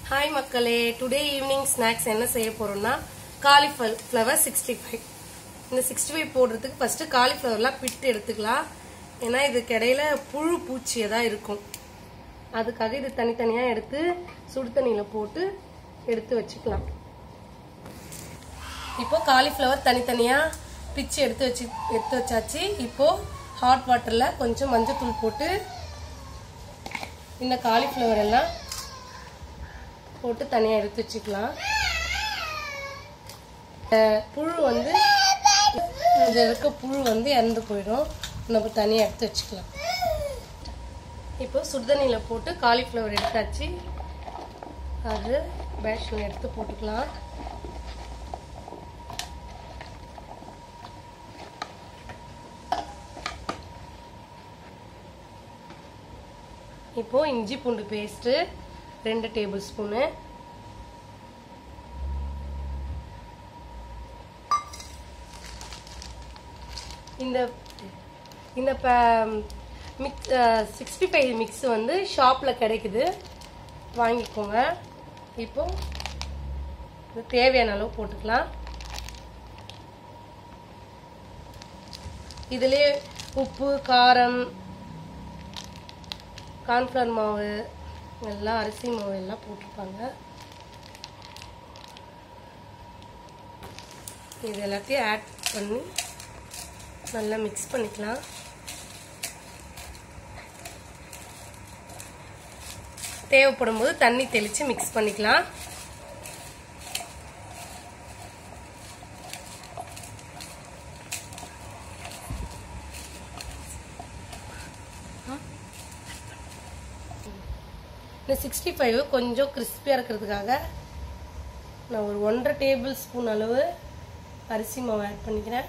Hi மக்களே today evening snacks என்ன செய்ய போறோம்னா காலிஃப்ளவர் சிக்ஸ்டி ஃபைவ் இந்த சிக்ஸ்டி ஃபைவ் போடுறதுக்கு ஃபர்ஸ்ட் காலிஃப்ளவர்லாம் பிட்டு எடுத்துக்கலாம் ஏன்னா இதுக்கு இடையில புழு பூச்சி தான் இருக்கும் அதுக்காக இது தனித்தனியாக எடுத்து சுடு தண்ணியில் போட்டு எடுத்து வச்சுக்கலாம் இப்போ காலிஃப்ளவர் தனித்தனியாக பிச்சு எடுத்து வச்சு எடுத்து வச்சாச்சு இப்போ ஹாட் வாட்டரில் கொஞ்சம் மஞ்சத்தூள் போட்டு இந்த காலிஃப்ளவர் எல்லாம் போட்டு தனியாக எடுத்து வச்சுக்கலாம் அஹ் புழு வந்து இதில் இருக்க புழு வந்து இறந்து போயிடும் நம்ம தனியாக எடுத்து வச்சுக்கலாம் இப்போ சுடுதண்ணியில் போட்டு காலிஃப்ளவர் எடுத்தாச்சு அது பேஷன் எடுத்து போட்டுக்கலாம் இப்போ இஞ்சி பூண்டு பேஸ்ட்டு ரெண்டு டேபிள் ஸ்பூனு இந்த இந்த மிக்ஸ் சிக்ஸ்டி ஃபைவ் மிக்ஸ் வந்து ஷாப்பில் கிடைக்குது வாங்கிக்கோங்க இப்போ இது தேவையான அளவு போட்டுக்கலாம் இதிலே உப்பு காரம் கார்ன்ஃப்ளவர் மாவு எல்லாம் அரிசி மாவு எல்லாம் போட்டிருப்பாங்க இது எல்லாத்தையும் ஆட் பண்ணி நல்லா மிக்ஸ் பண்ணிக்கலாம் தேவைப்படும் போது தண்ணி தெளித்து மிக்ஸ் பண்ணிக்கலாம் இந்த சிக்ஸ்டி ஃபைவ் கொஞ்சம் கிறிஸ்பியாக இருக்கிறதுக்காக நான் ஒரு ஒன்றரை டேபிள் ஸ்பூன் அளவு அரிசி மாவு ஆட் பண்ணிக்கிறேன்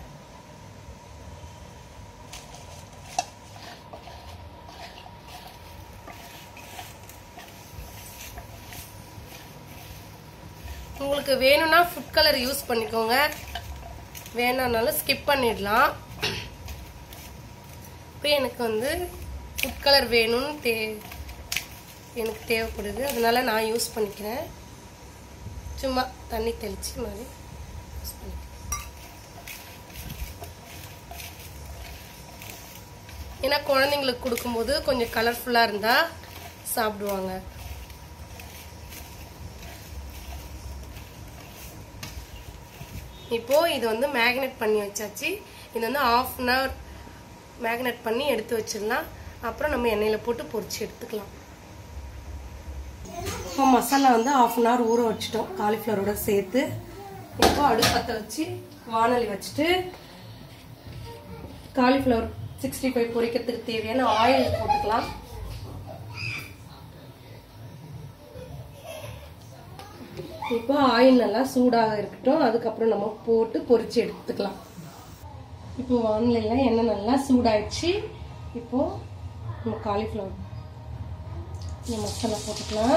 உங்களுக்கு வேணும்னா ஃபுட் கலர் யூஸ் பண்ணிக்கோங்க வேணாம்னாலும் ஸ்கிப் பண்ணிடலாம் இப்போ எனக்கு வந்து ஃபுட் கலர் வேணும்னு தே எனக்கு தேவைப்படுது அதனால நான் யூஸ் பண்ணிக்கிறேன் சும்மா தண்ணி தெளிச்சு மாதிரி யூஸ் பண்ணிக்கிறேன் ஏன்னா குழந்தைங்களுக்கு கொடுக்கும்போது கொஞ்சம் கலர்ஃபுல்லாக இருந்தால் சாப்பிடுவாங்க இப்போ இது வந்து மேக்னெட் பண்ணி வச்சாச்சு இது வந்து ஆஃப் அன் ஹவர் மேக்னெட் பண்ணி எடுத்து வச்சிடலாம் அப்புறம் நம்ம எண்ணெயில் போட்டு பொரிச்சு எடுத்துக்கலாம் இப்போ மசாலா வந்து ஆஃப் அன் ஹவர் ஊற வச்சுட்டோம் காலிஃப்ளவரோட சேர்த்து இப்போ அடுப்பத்தை வச்சு வானொலி வச்சுட்டு காலிஃப்ளவர் சிக்ஸ்டி ஃபைவ் பொரிக்கிறதுக்கு தேவையான ஆயில் போட்டுக்கலாம் இப்போ ஆயில் நல்லா சூடாக இருக்கட்டும் அதுக்கப்புறம் நம்ம போட்டு பொரிச்சு எடுத்துக்கலாம் இப்போ வானிலையில் எண்ணெய் நல்லா சூடாயிடுச்சு இப்போ நம்ம காலிஃப்ளவர் இந்த மசாலா போட்டுக்கலாம்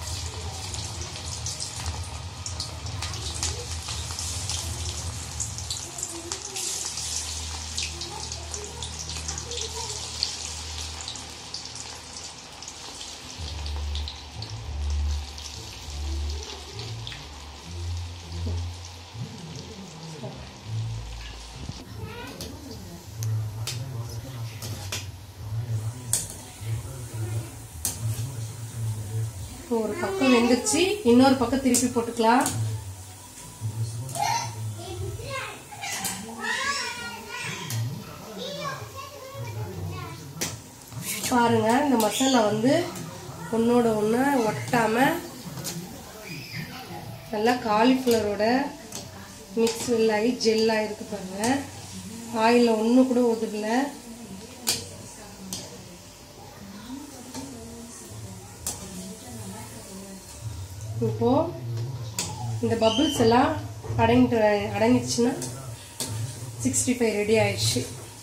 இப்போ ஒரு பக்கம் வெந்துருச்சு இன்னொரு பக்கம் திருப்பி போட்டுக்கலாம் பாருங்க இந்த மசாலா வந்து ஒன்னோட ஒன்று ஒட்டாம நல்லா காலிஃப்ளவரோட மிக்ஸ் ஆகி ஜெல்லாக இருக்கு பாருங்க ஆயிலில் ஒன்று கூட உதிரல இப்போ இந்த பபிள்ஸ் எல்லாம் அடங்கிட்டு அடங்கிடுச்சுன்னா சிக்ஸ்டி ஃபைவ் ரெடி ஆயிடுச்சு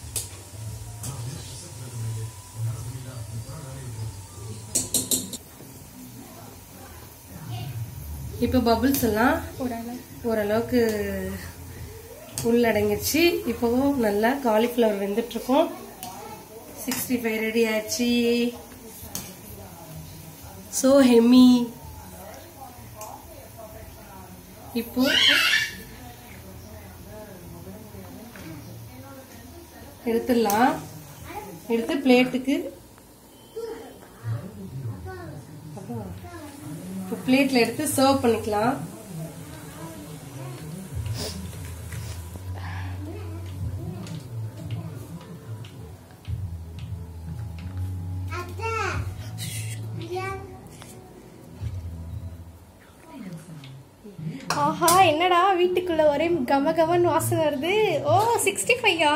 இப்போ பபிள்ஸ் எல்லாம் ஓரளவுக்கு உள்ளடங்கிடுச்சு இப்போ நல்லா காலிஃப்ளவர் வெந்துட்டு இருக்கோம் சிக்ஸ்டி ஃபைவ் ரெடி ஆயிடுச்சு ஸோ ஹெம்மி இப்போ எடுத்துடலாம் எடுத்து பிளேட்டுக்கு இப்போ பிளேட்ல எடுத்து சர்வ் பண்ணிக்கலாம் ஆஹா என்னடா வீட்டுக்குள்ள ஒரே கம கமன் வாசனை வருது ஓ சிக்ஸ்டி ஃபைவா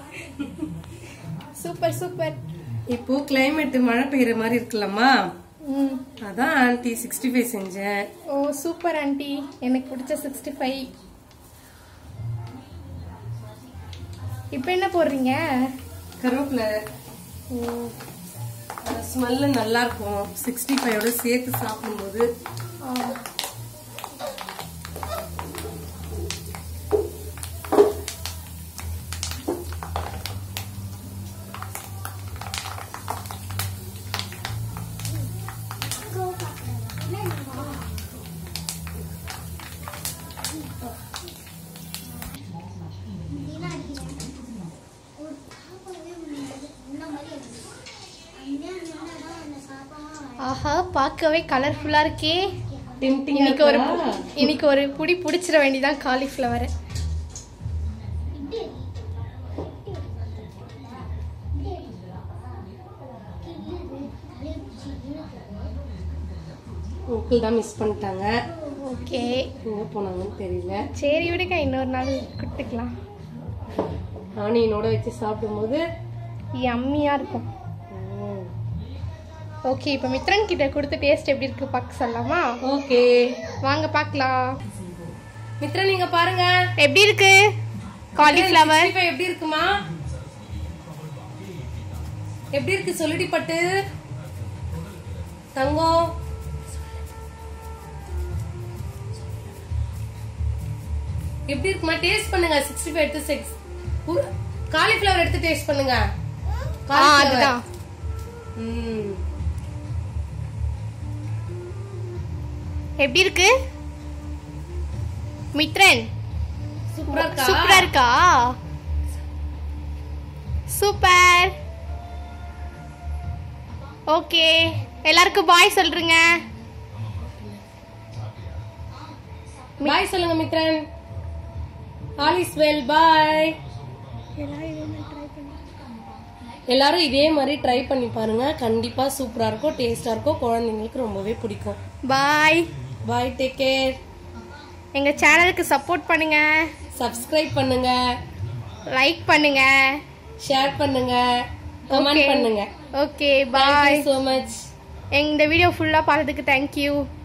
சூப்பர் சூப்பர் இப்போ கிளைமேட் மழை பெய்யுற மாதிரி இருக்குல்லம்மா ம் அதான் ஆன்ட்டி சிக்ஸ்டி ஃபைவ் செஞ்சேன் ஓ சூப்பர் ஆண்டி எனக்கு பிடிச்ச சிக்ஸ்டி ஃபைவ் இப்போ என்ன போடுறீங்க கருவேப்பிலை ஓ ஸ்மெல்லு நல்லா இருக்கும் சிக்ஸ்டி ஃபைவோட சேர்த்து சாப்பிடும்போது ஆ. ஆஹா பார்க்கவே கலர்ஃபுல்லா இருக்கே Tempting-ஆ இன்னைக்கு ஒரு இருக்கா? இன்னைக்கு ஒரு புடி பிடிச்சிட வேண்டியதான் காலிஃப்ளவர் அங்கிள் தான் மிஸ் பண்ணிட்டாங்க ஓகே எங்க போனாங்கன்னு தெரியல சரி விடுங்க இன்னொரு நாள் கொடுத்துக்கலாம் ஆனியனோட வச்சு சாப்பிடும்போது யம்மியா இருக்கும் ம், ஓகே இப்போ மித்ரன் கிட்ட கொடுத்து டேஸ்ட் எப்படி இருக்கு பார்க்க சொல்லலாமா ஓகே வாங்க பார்க்கலாம் மித்ரா நீங்க பாருங்க எப்படி இருக்கு காலிஃப்ளவர் 65 எப்படி இருக்குமா எப்படி இருக்கு சொல்லிடி பட்டு தங்கம் எப்படி இருக்குமா டேஸ்ட் பண்ணுங்க சிக்ஸ்டி ஃபைவ் எடுத்து சிக்ஸ் காலிஃபிளவர் எடுத்து டேஸ்ட் பண்ணுங்க ஆ cauliflower. அதுதான் ம். எப்படி இருக்கு மித்ரன் சூப்பரா இருக்கா சூப்பரா இருக்கா சூப்பர் ஓகே எல்லாருக்கும் பாய் சொல்றீங்க பாய் சொல்லுங்க Mithran all is well bye எல்லாரும் இதே மாதிரி ட்ரை பண்ணி பாருங்க கண்டிப்பா சூப்பரா இருக்கும் டேஸ்டா இருக்கும் குழந்தைங்களுக்கு ரொம்பவே பிடிக்கும் பாய் பாய் டேக் கேர் எங்க சேனலுக்கு சப்போர்ட் பண்ணுங்க சப்ஸ்கிரைப் பண்ணுங்க லைக் பண்ணுங்க ஷேர் பண்ணுங்க கமெண்ட் Okay. பண்ணுங்க ஓகே பாய் சோ மச் இந்த வீடியோ ஃபுல்லா பார்த்ததுக்கு தேங்க்யூ